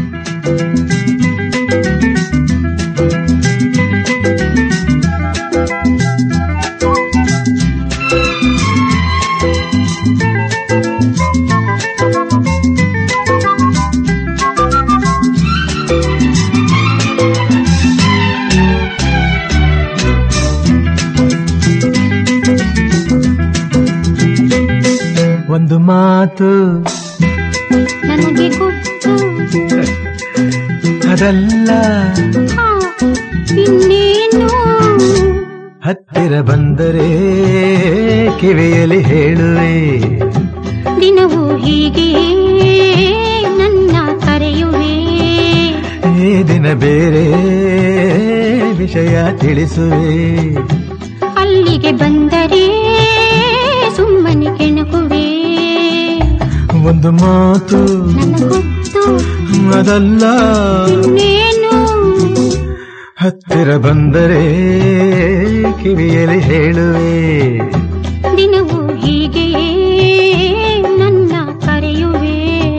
ಒಂದು ಮಾತು ನನಗೆ ಗೊತ್ತು ಅದಲ್ಲ ಹಾ, ಇನ್ನೇನು ಹತ್ತಿರ ಬಂದರೆ ಕಿವಿಯಲ್ಲಿ ಹೇಳುವೆ ದಿನವೂ ಹೀಗೆ ನನ್ನ ಕರೆಯುವೆ ಈ ದಿನ ಬೇರೆ ವಿಷಯ ತಿಳಿಸುವೆ ಅಲ್ಲಿಗೆ ಬಂದರೆ ಸುಮ್ಮನೆ ಕೆಣಕುವೆ ಒಂದು ಮಾತು ನನಗೊತ್ತು ಅದಲ್ಲ ಇನ್ನೇನು ಹತ್ತಿರ ಬಂದರೆ ಕಿವಿಯಲ್ಲಿ ಹೇಳುವೆ ದಿನವೂ ಹೀಗೆ ನನ್ನ ಕರೆಯುವೆ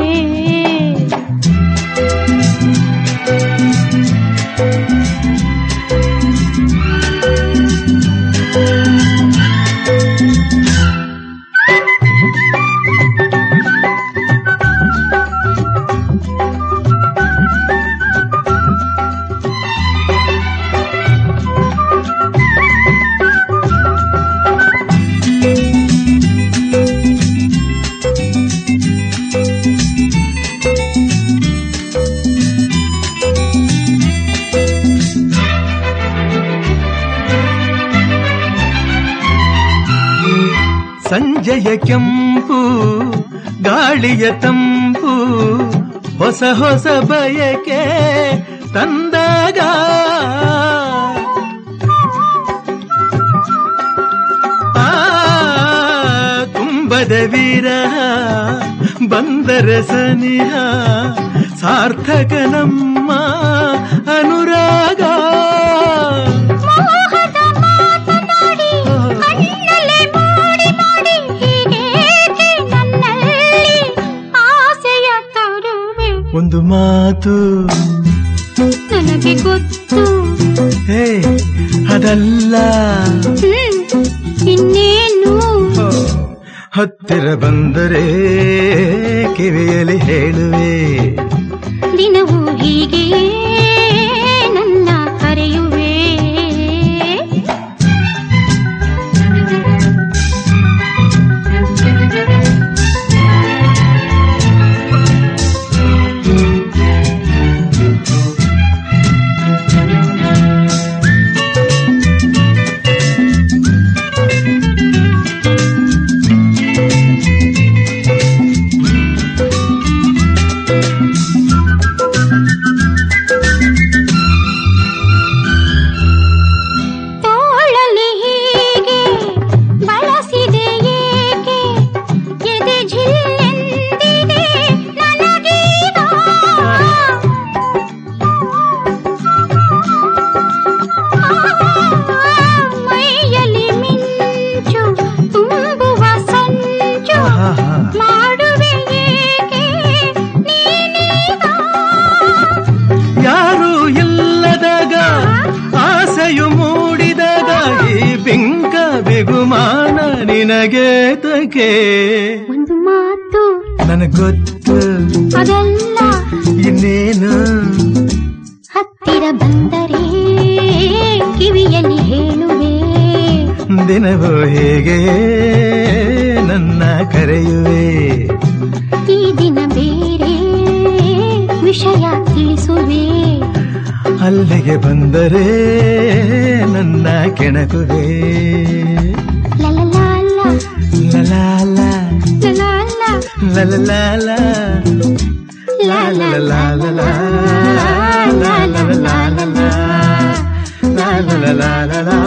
ಸಂಜೆಯ ಕೆಂಪು ಗಾಳಿಯ ತಂಪು ಹೊಸ ಹೊಸ ಬಯಕೆ ತಂದಾಗ ಆ ತುಂಬದ ವಿರಹ ಬಂದರ ಸನಿಹ ಸಾರ್ಥಕ ನಮ್ಮ ಅನುರಾಗ ಮೋಹದ ಮಾತನಾಡಿ ಕಣ್ಣಲ್ಲೇ ಮಾಡಿ ಮಾಡಿ ಹೀಗೇಕೆ ನನ್ನಲ್ಲಿ ಆಸೆಯ ತರುವೆ ಒಂದು ಮಾತು ನನಗೆ ಗೊತ್ತು ಹೇ ಅದಲ್ಲ ಹ್ಮ್, ಇನ್ನೇನು ಹತ್ತಿರ ಬಂದರೆ ಕಿವಿಯಲ್ಲಿ ಹೇಳುವೆ ದಿನವೂ ಹೀಗೆ ನನ್ನ ಕರೆಯುವೆ ತೋಳಲಿ ಹೀಗೆ ಬಳಸಿದೆ ಏಕೆ ಎದೆ ಝಿಲ್ಲೆಂದಿದೆ ನನಗೀಗ ಮೈಯಲ್ಲಿ ಮಿಂಚು ತುಂಬುವ ಸಂಚು ಆಹಾ. ಮಾಡುವೆ ಏಕೆ ನೀನೀಗ ಯಾರು ಇಲ್ಲದಾಗ ಆಸೆಯು ಮೂಡಿದಾಗ ಈ ಬಿಂಕ ಬಿಗುಮಾನ ನಿನಗೆ ತಕೆ ಒಂದು ಮಾತು ನನಗೊತ್ತು ಅದಲ್ಲ ಇನ್ನೇನು ಹತ್ತಿರ ಬಂದರೆ ಕಿವಿಯಲ್ಲಿ ಹೇಳುವೆ ದಿನವೂ ಹೇಗೆ ನನ್ನ ಕರೆಯುವೆ ಈ ದಿನ ಬೇರೆ ವಿಷಯ ತಿಳಿಸುವೆ ಅಲ್ಲಿಗೆ ಬಂದರೆ ನನ್ನ ಕೆಣಕುವೆ ಲಲಲಾಲ ಲಲಾಲ ಲಲಾಲ ಲಲಲಾಲ ಲಾಲಲಾಲ ಲಾಲಲಾಲ ಲಾಲಲಾಲ